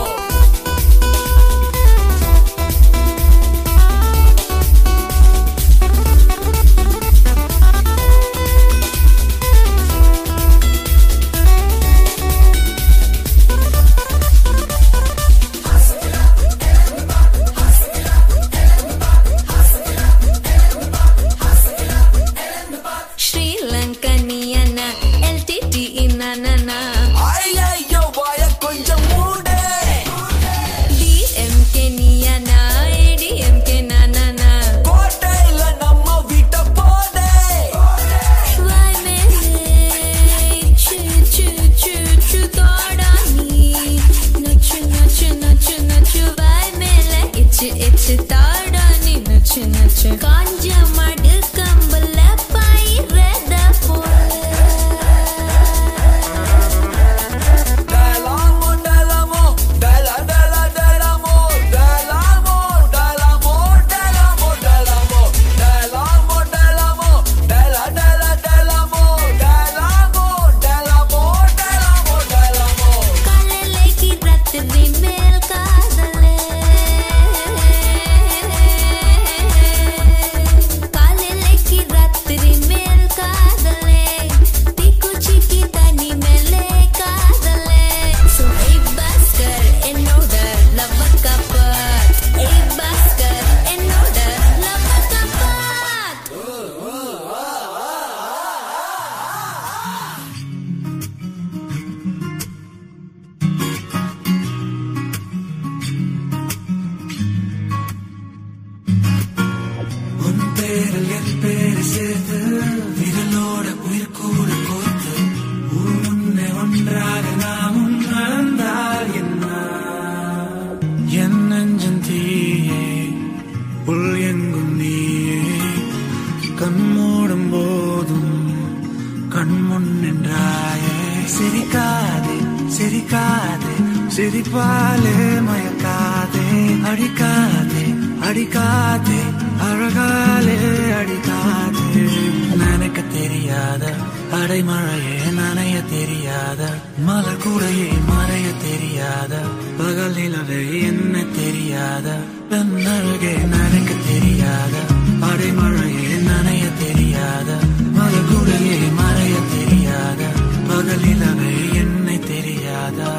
ಶ್ರೀಲಂಕನಿಯನ ಎಲ್ ಟಿ ಟಿ ಇನ್ನ ஐயையோ வாய கொஞ்சம் மூடு ಡಿ ಎಂ ಕೆ ನಿಯನ ಎ ಡಿ ಎಂ ಕೆ ನಾನನ கோட்டையில நம்ம வீட்டை போடு வாய் மேலே இச்சு இச்சு இச்சு இச்சு தோடானி நச்சு நச்சு நச்சு நச்சு வாய் மேலே இச்சு இச்சு தாடானி நச்சு நச்சு காஞ்ச மடு கம்பல பயிரத போல டலாமோ டலாமோ டலா டலா டலாமோ டலாமோ டலாமோ டலாமோ டலாமோ டலாமோ டலாமோ டலா டலா டலாமோ டலாமோ டலாமோ டலாமோ டலாமோ காலையிலே கிரத்துவி மேல் காதலே காலையிலே கிரத்துவி மேல் காதலே பிக்குச்சி கி தனி மேலே காதலே சோ ஏ பாஸ்கர் என்னோட லவ் கப்பட் ஏ பாஸ்கர் என்னோட லவ் கப்பட் உன் பேரில் என் பேரை சேர்த்து விரலோட உயிர் கூட கோர்த்து ஊர் முன்னே ஒன்றாக நாமும் நடந்தால் என்ன என் நெஞ்சன் தீயே உள் எங்கும் நீயே கண் மூடும் போதும் கண் முன் நின்றாயே சிரிக்காதே சிரிக்காதே சிரிப்பாலே மயக்காதே அடிக்காதே அடிக்காதே அழகாலே அடிக்காதே நினைக்க தெரியாத அடைமழையே நனைய தெரியாத மலர் கூடையே மறைய தெரியாத பகல் நிலவே என்ன தெரியாத பெண்ணழகே நினைக்க தெரியாத அடைமழையே நனைய தெரியாத மலர் கூடையே மறைய தெரியாத பகல் நிலவே என்னை தெரியாதா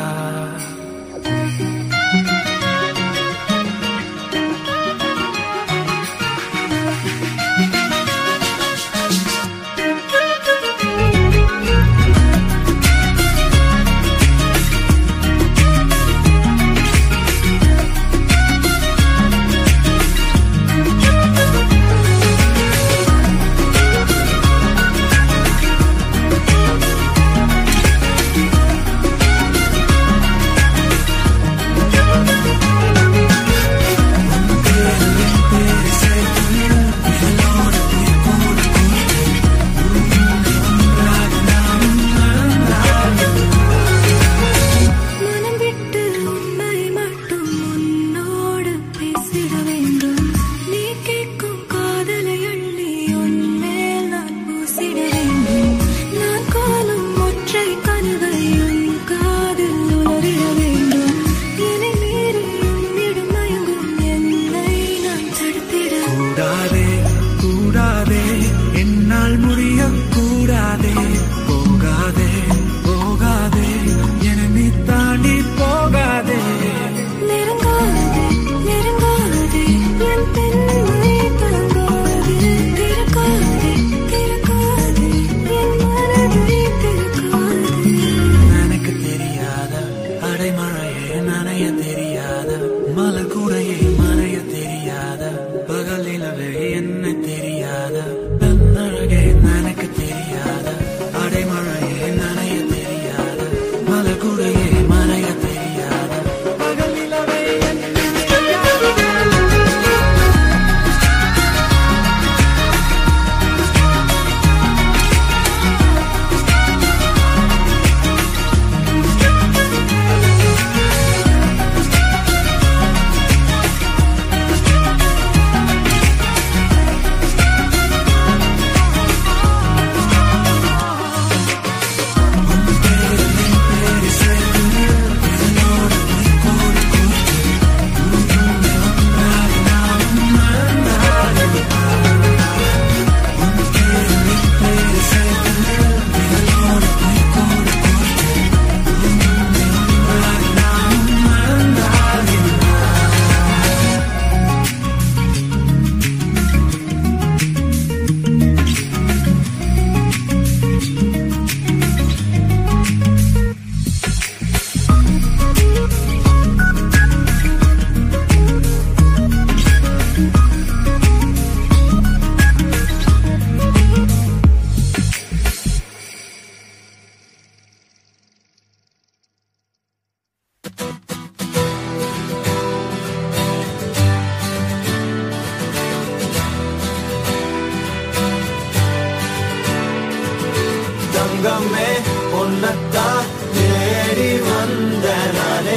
ஒன்னத்தான் தேடி வந்த நானே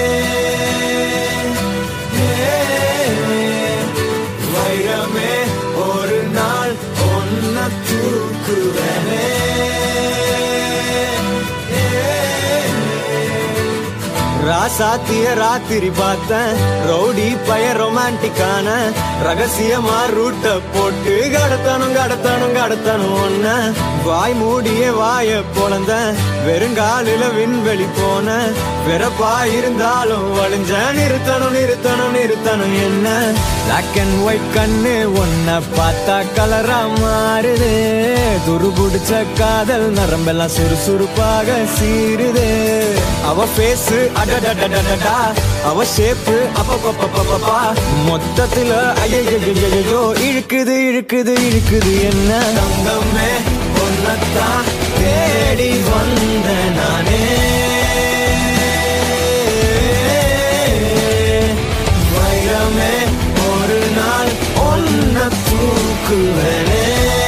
வைரமே ஒரு நாள் ஒன்ன தூக்குவனே ராசாத்திய ராத்திரி பார்த்தேன் ரவுடி பய ரொமான்டிக்கான ரகசியமா ரூட்ட போட்டு கடத்தணும் கடத்தணும் கடத்தணும் ஒன்ன வாய் மூடிய வாய பொழந்த வெறுங்காலில விண்வெளி போன வெறப்பா இருந்தாலும் வழிஞ்ச நிறுத்தணும் நிறுத்தணும் நிறுத்தணும் என்ன பிளாக் அண்ட் ஒயிட் கண்ணு ஒன்ன பார்த்தா கலரா மாறுது துரு புடிச்ச காதல் நரம்பெல்லாம் சுறுசுறுப்பாக சீருது அவ பேஸ் அடடடடடடா அவ ஷேப்பு அப்பப்பப்பப்பப்பா மொத்தத்துல ஐயோ இழுக்குது இழுக்குது இழுக்குது என்ன தங்கமே ஒன்னத்தான் தேடி வந்த நானே வைரமே ஒரு நாள் ஒன்ன தூக்குவனே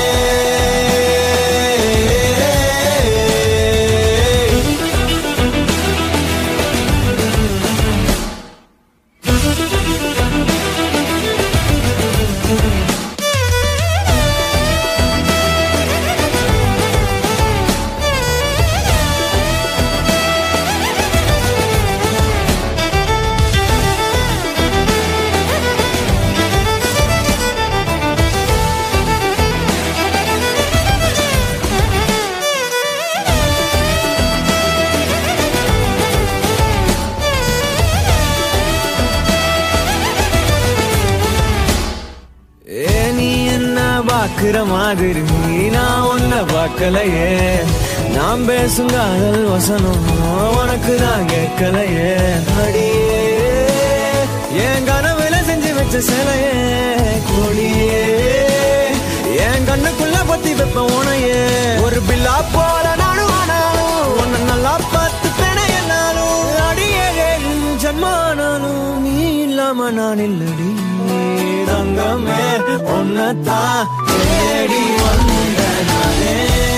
ஏ நீ என்ன பாக்குற மாதிரி நான் உன்ன பார்க்கலையே நான் பேசும் காதல் வசனம் உனக்கு தான் கேட்கலையே அடியே என் கனவுல செஞ்சு வச்ச சிலையே கொடியே என் கண்ணுக்குள்ள பத்தி வைப்ப உனையே ஒரு பில்லா போல நானும் ஆனாலும் உன்னை நல்லா பார்த்து பெண என்னாலும் அடியே ஜன்மானாலும் நீ இல்லாம நான் இல்லடி தங்கமே உன்னத்தான் தேடி வந்த நானே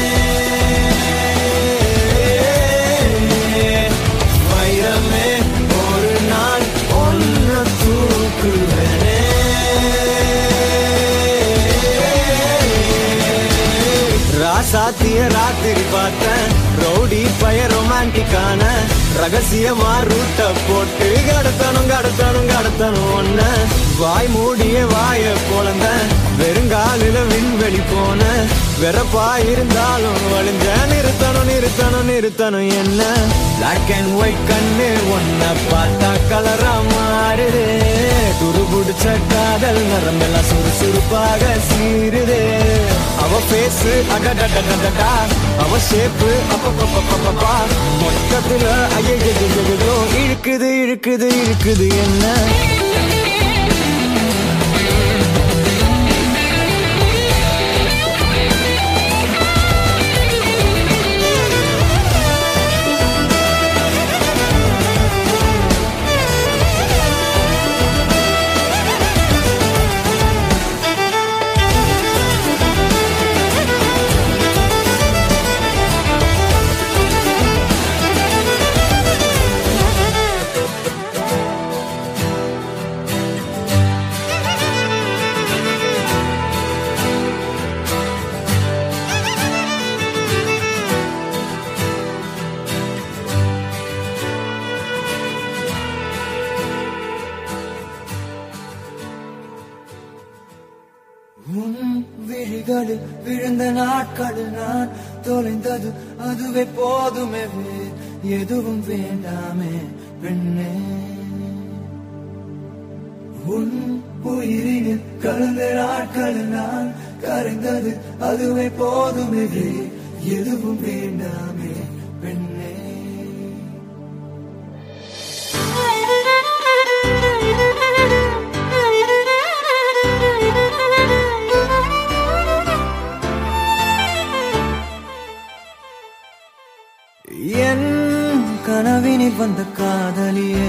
வைரமே ஒரு நாள் ஒன்ன தூக்குவனே ராசாத்திய ராத்திரி பார்த்தேன் ரவுடி பய ரொமான்டிக்கான ரகசியமா ரூட்ட போட்டு கடத்தணும் கடத்தணும் கடத்தணும் ஒன்ன வாய் மூடிய வாய பொழந்த வெறுங்காலில விண்வெளி போன வெறப்பா இருந்தாலும் வழிஞ்ச நிறுத்தணும் நிறுத்தணும் நிறுத்தணும் என்ன பிளாக் அண்ட் ஒயிட் கண்ணு ஒன்ன பார்த்தா கலரா மாறுது துரு புடிச்ச காதல் நரம்பெல்லாம் சுறுசுறுப்பாக சீருது அவ பேஸ் அடடடடடா அவ ஷேப்பு அப்பப்பப்பப்பப்பா மொத்தத்துல ஐயோ இழுக்குது இழுக்குது இழுக்குது என்ன உன் விழிகளில் விழுந்த நாட்கள் நான் தொலைந்தது அதுவே போதுமே வேறு எதுவும் வேண்டாமே பெண்ணே உன் உயிரினில் கலந்த நாட்கள் நான் கரைந்தது அதுவே போதுமே வேறு எதுவும் வேண்டாமே பெண்ணே என் கனவினில் வந்த காதலியே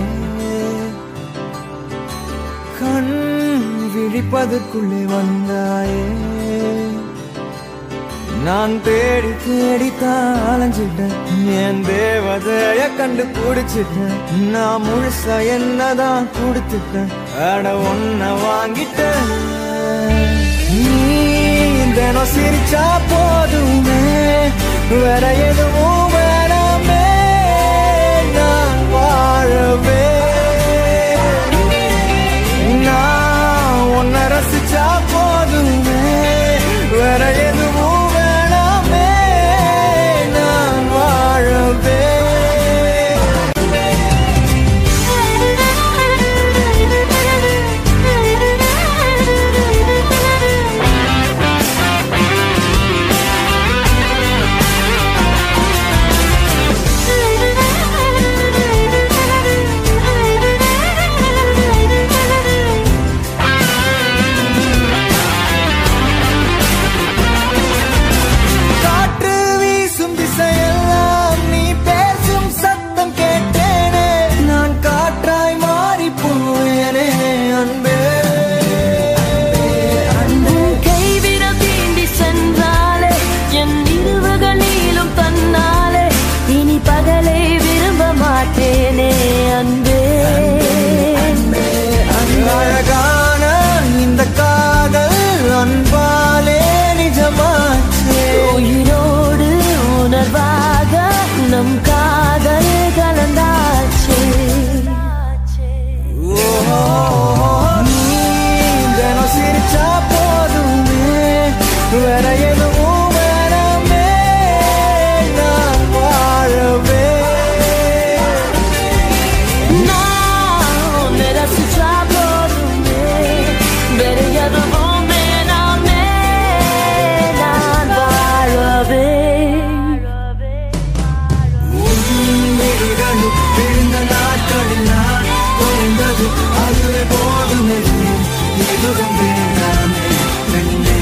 கண் விழிப்பதற்குள்ளே வந்தாயே நான் தேடி தேடித்தான் அலைஞ்சிட்டேன் என் தேவதைய கண்டு பிடிச்சிட்டேன் நான் முழுசா என்னதான் கொடுத்துட்டேன் அட ஒன்ன வாங்கிட்டேன் நீ தினம் சிரிச்சா போதுமே வேற எதுவும் வேணாமே நான் வாழவே நான் உன்னை ரசிச்சா போதுமே வேற எதுவும் வேணாமே நான் வாழவே காற்று வீசும் திசையெல்லாம் நீ பேசும் சத்தம் கேட்டேனே நான் காற்றாய் மாறி போயேனே அன்பே உன் கைவிரல் தீண்டி சென்றாலே என் இருவுகளிலும் தன்னாலே இனி பகலை விரும்ப மாட்டேனே அன்பே அழகான இந்த காதல் அன்பாலே நிஜமாச்சே உயிரோடு உணர்வாக நம் காதல் கலந்தாச்சே ஓ, நீ தினம் சிரிச்சா போதுமே வேற எதுவும் வேணாமே நான் வாழவே நான் உன்னை ரசிச்சா போதுமே வேற எதுவும் வேணாமே நான் வாழவே உன்னிகள் விழுந்த நாட்களில் நான் தொலைந்தது அதுவே போதுமே எதுவும் வேண்டாமே பெண்ணே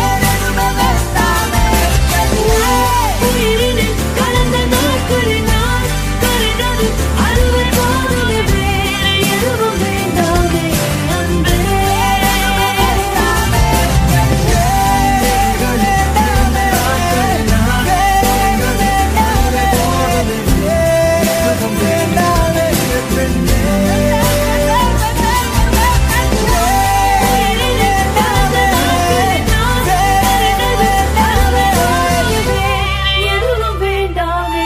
உயிரினில் கலந்த நாட்களில் நான் கரைந்தது அதுவே போதுமே வேற எதுவும் வேண்டாமே அன்பே எதுவும் வேண்டாமே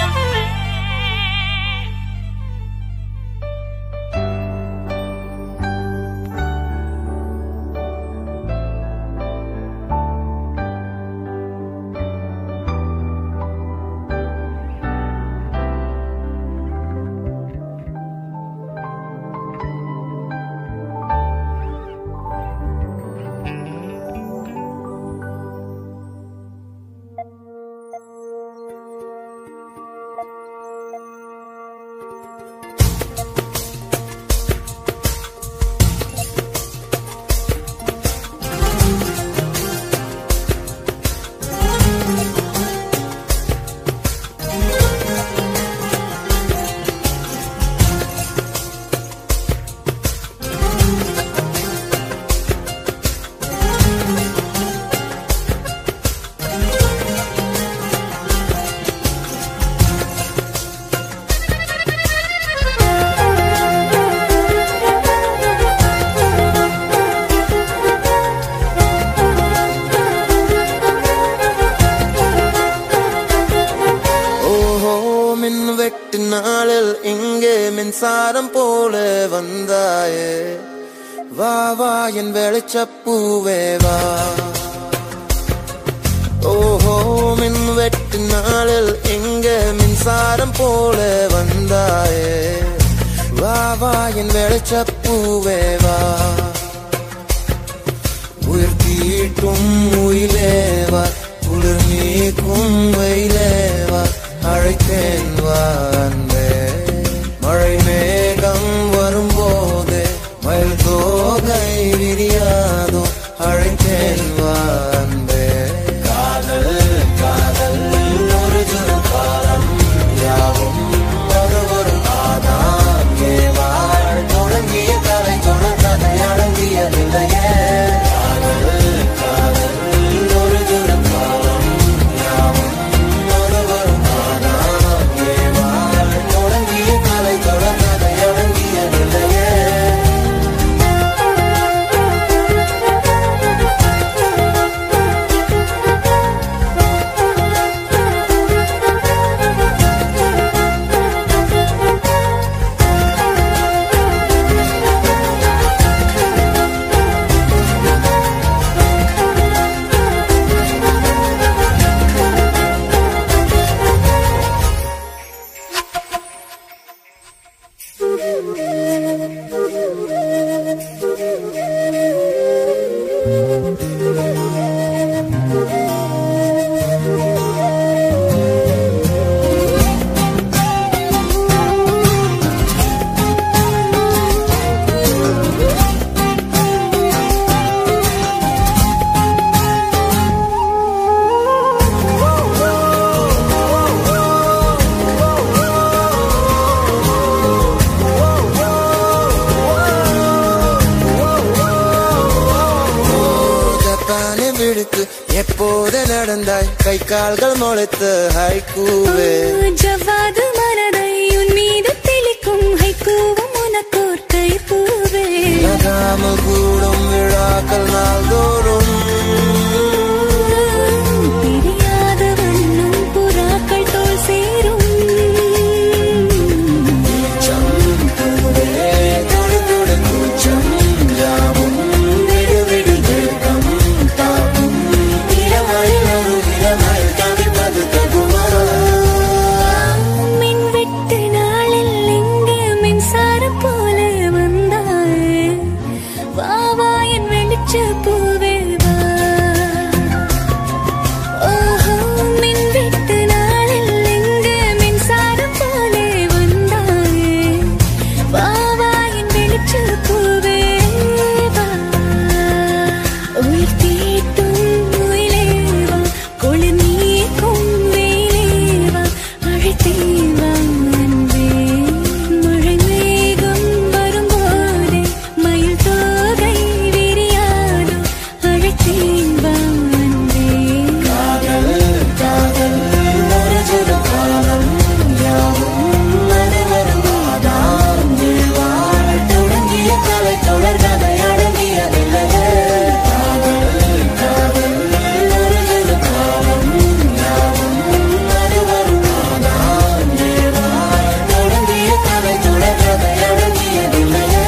ஓஹோ மின் வெட்டு நாளில் இங்கே மின்சாரம் போல வந்தாயே வா வா என் வெளிச்சப்பூவே வா ஓஹோ மின் வெட்டு நாளில் இங்கே மின்சாரம் போல வந்தாயே வா வா என் வெளிச்சப்பூவே வா உயிர் தீட்டும் உயிலேவா குளிர் நீக்கும் வெயிலேவா அழைத்தேன் வா அன்பே மழை மேகம் வரும்போது மயில் தோகை விரியாதோ அழைத்தேன் வா அன்பே காதல் காதல் ஒரு ஜுரு காலம் யாவும் ஒரு ஒரு ஆதான் ஏவாள் தொடங்கிய கலை தொடர்கதை அடங்கியதில்லையே காதல் காதல் ஒரு ஜுரு காலம் வந்தாய் கை கால்கள் முளைத்து ஹைக்கூவே ஜவ்வாது மலரை உன் மீது தெளிக்கும் ஹைக்கூவும் உனக்கோர் கைப்பூவே நகாமல் கூடும் விழாக்கள் நாள்தோறும் பிரியாத வண்ணம் புறாக்கள் தோல் சேரும் மின் வெட்டு நாளில் இங்கே மின்சாரம் போல வந்தாய் வா வா என் வெளிச்ச பூவே வா ஓஹோ மின் வெட்டு நாளில் இங்கே மின்சாரம் போல வந்தாய் வா வா என் வெளிச்ச பூவே வா உயிர் தீட்டும் உயிலே வா குளிர் நீக்கும் வெயிலே வா அழைத்தே வா அன்பே மழை மேகம் வரும்போதே மயில் தோகை விரியாதோ அழைத்தே வா அன்பே காதல் காதல் ஒரு சிறு காலம் யாவும் அனைவரும் ஆதாம் வாழ் தொடங்கிய கலை தொடர் கதை அடங்கியதில்லையே காதல் காதல் ஒரு சிறு காலம் யாவும் அனைவரும் ஆதாம் வாழ் தொடங்கிய கலை தொடர் கதை அடங்கியதில்லையே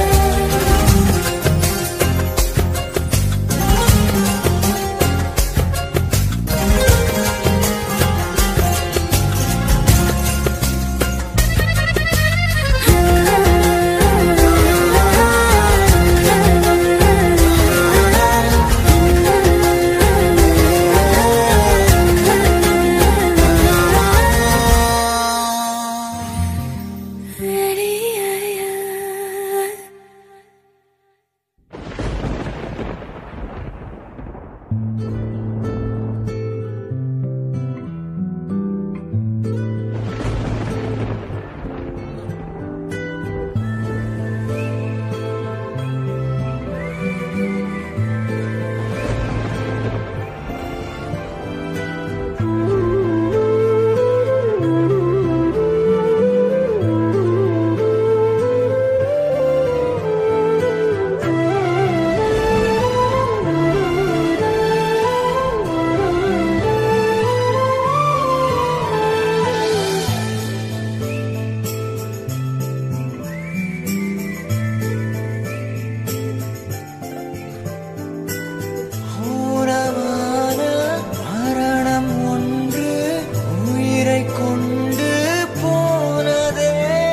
ஊரமான மரணம் ஒன்று உயிரை கொண்டு போனதே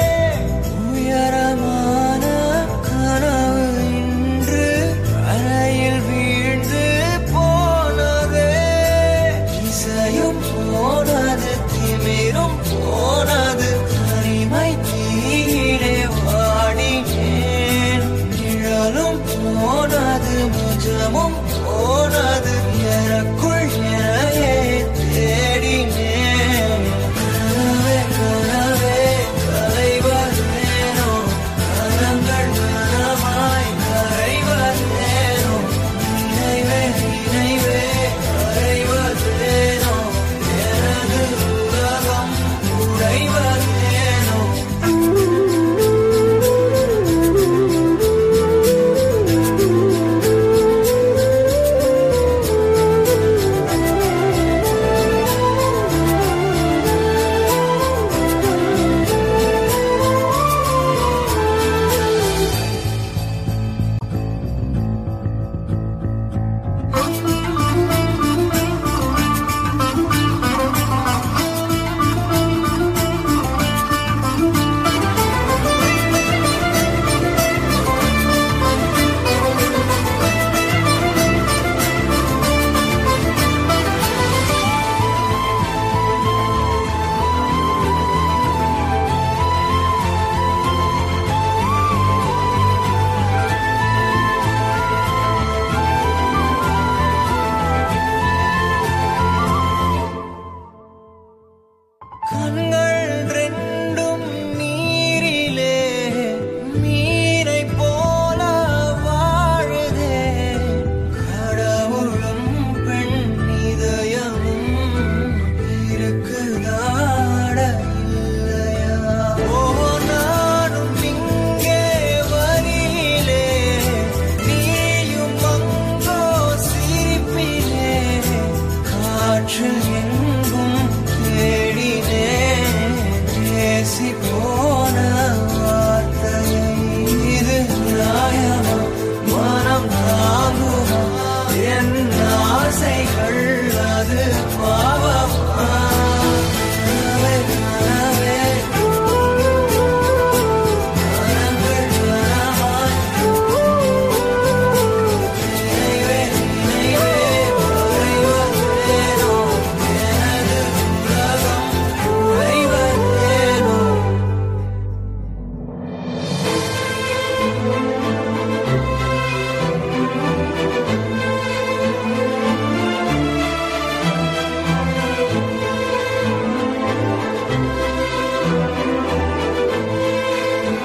உயரமான கனவு இன்று அறையில் வீழ்ந்து போனதே இசையும் போனது திமிரும் போனது தனிமை தீரே வாடினேன் நிழலும் போனது முஜமும் போனது எனக்குள் எனையே தேடினேன் கனவே கனவே கலைவதேனோ கனங்கள் கனமாய் கரைவதேனோ நினைவே நினைவே கரைவதேனோ எனது உலகம் உடைவதேனோ